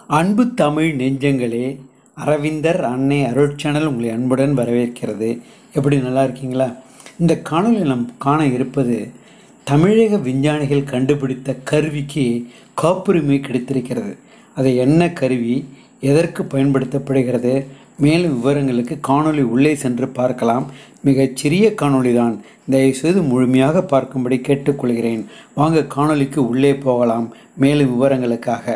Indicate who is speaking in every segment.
Speaker 1: அன்பு தமிழ் நெஞ்சங்களே அரவிந்தர் அன்னை அருட்சேனல் உங்களை அன்புடன் வரவேற்கிறது எப்படி நல்லா இருக்கீங்களா இந்த காணொலியில் நாம் காண இருப்பது தமிழக விஞ்ஞானிகள் கண்டுபிடித்த கருவிக்கு காப்புரிமை கிடைத்திருக்கிறது அது என்ன கருவி எதற்கு பயன்படுத்தப்படுகிறது மேலும் விவரங்களுக்கு காணொளி உள்ளே சென்று பார்க்கலாம் மிகச் சிறிய காணொளி தான் தயவுசெய்து முழுமையாக பார்க்கும்படி கேட்டுக்கொள்கிறேன் வாங்க காணொளிக்கு உள்ளே போகலாம் மேலும் விவரங்களுக்காக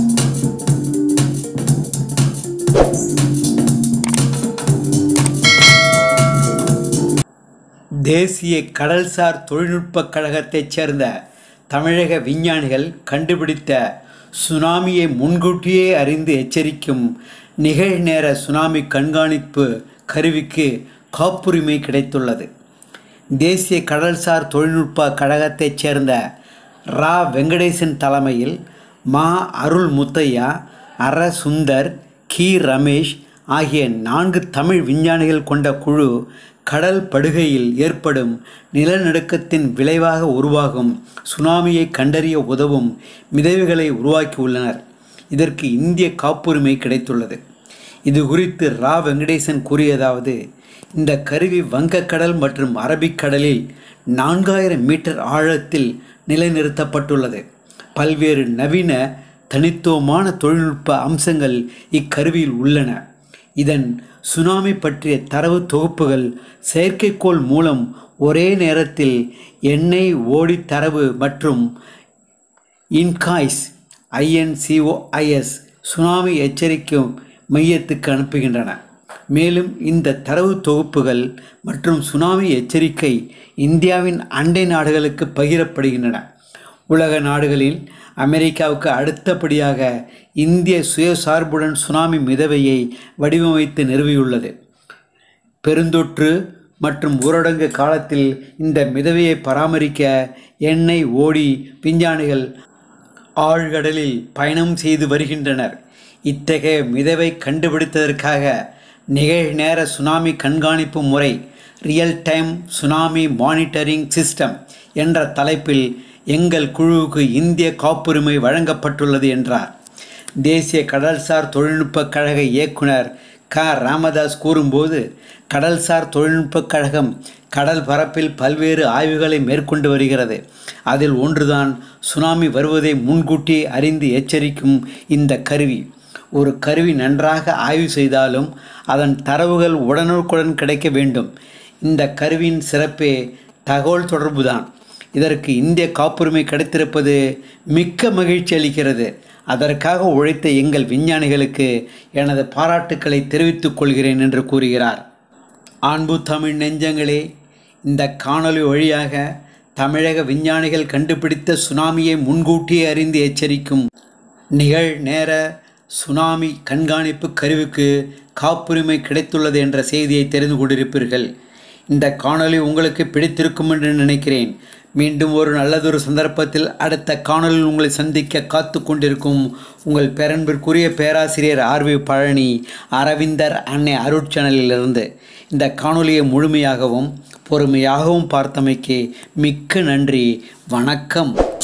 Speaker 1: தேசிய கடல்சார் தொழில்நுட்பக் கழகத்தைச் சேர்ந்த தமிழக விஞ்ஞானிகள் கண்டுபிடித்த சுனாமியை முன்கூட்டியே அறிந்து எச்சரிக்கும் நிகழ்நேர சுனாமி கண்காணிப்பு கருவிக்கு காப்புரிமை கிடைத்துள்ளது தேசிய கடல்சார் தொழில்நுட்ப கழகத்தைச் சேர்ந்த ரா வெங்கடேசன் தலைமையில் மா அருள் முத்தையா அர சுந்தர் கி ரமேஷ் ஆகிய நான்கு தமிழ் விஞ்ஞானிகள் கொண்ட குழு கடல் படுகையில் ஏற்படும் நிலநடுக்கத்தின் விளைவாக உருவாகும் சுனாமியை கண்டறிய உதவும் மிதவைகளை உருவாக்கியுள்ளனர் இதற்கு இந்திய காப்புரிமை கிடைத்துள்ளது இது குறித்து ரா வெங்கடேசன் கூறியதாவது இந்த கருவி வங்கக்கடல் மற்றும் அரபிக்கடலில் நான்காயிரம் மீட்டர் ஆழத்தில் நிலைநிறுத்தப்பட்டுள்ளது பல்வேறு நவீன தனித்துவமான தொழில்நுட்ப அம்சங்கள் இக்கருவியில் உள்ளன இதன் சுனாமி பற்றிய தரவு தொகுப்புகள் செயற்கைக்கோள் மூலம் ஒரே நேரத்தில் எண்ணெய் ஓடி தரவு மற்றும் இன்காய்ஸ் ஐஎன்சிஓஐஎஸ் சுனாமி எச்சரிக்கும் மையத்துக்கு அனுப்புகின்றன மேலும் இந்த தரவு தொகுப்புகள் மற்றும் சுனாமி எச்சரிக்கை இந்தியாவின் அண்டை நாடுகளுக்கு பகிரப்படுகின்றன உலக நாடுகளில் அமெரிக்காவுக்கு அடுத்தபடியாக இந்திய சுயசார்புடன் சுனாமி மிதவையை வடிவமைத்து நிறுவியுள்ளது பெருந்தொற்று மற்றும் ஊரடங்கு காலத்தில் இந்த மிதவையை பராமரிக்க எண்ணெய் ஓடி விஞ்ஞானிகள் ஆழ்கடலில் பயணம் செய்து வருகின்றனர் இத்தகைய மிதவை கண்டுபிடித்ததற்காக நிகழ்நேர சுனாமி கண்காணிப்பு முறை real time tsunami monitoring system என்ற தலைப்பில் எங்கள் குழுவுக்கு இந்திய காப்புரிமை வழங்கப்பட்டுள்ளது என்றார் தேசிய கடல்சார் தொழில்நுட்பக் கழக இயக்குனர் க ராமதாஸ் கூறும்போது கடல்சார் தொழில்நுட்பக் கழகம் கடல் பரப்பில் பல்வேறு ஆய்வுகளை மேற்கொண்டு வருகிறது அதில் ஒன்றுதான் சுனாமி வருவதை முன்கூட்டி அறிந்து எச்சரிக்கும் இந்த கருவி ஒரு கருவி நன்றாக ஆய்வு செய்தாலும் அதன் தரவுகள் உடனுக்குடன் கிடைக்க வேண்டும் இந்த கருவியின் சிறப்பே தகவல் தொடர்புதான் இதற்கு இந்திய காப்புரிமை கிடைத்திருப்பது மிக்க மகிழ்ச்சி அளிக்கிறது அதற்காக உழைத்த எங்கள் விஞ்ஞானிகளுக்கு எனது பாராட்டுக்களை தெரிவித்துக் கொள்கிறேன் என்று கூறுகிறார் அன்பு தமிழ் நெஞ்சங்களே இந்த காணொளி வழியாக தமிழக விஞ்ஞானிகள் கண்டுபிடித்த சுனாமியை முன்கூட்டியே அறிந்து எச்சரிக்கும் நிகழ் நேர சுனாமி கண்காணிப்பு கருவிக்கு காப்புரிமை கிடைத்துள்ளது என்ற செய்தியை தெரிந்து கொண்டிருப்பீர்கள் இந்த காணொளி உங்களுக்கு பிடித்திருக்கும் என்று நினைக்கிறேன் மீண்டும் ஒரு நல்லதொரு சந்தர்ப்பத்தில் அடுத்த காணொலியில் உங்களை சந்திக்க காத்து கொண்டிருக்கும் உங்கள் பேரன்பிற்குரிய பேராசிரியர் ஆர்வி பழனி அரவிந்தர் அன்னை அருட்சேனலிலிருந்து இந்த காணொலியை முழுமையாகவும் பொறுமையாகவும் பார்த்தமைக்கு மிக்க நன்றி வணக்கம்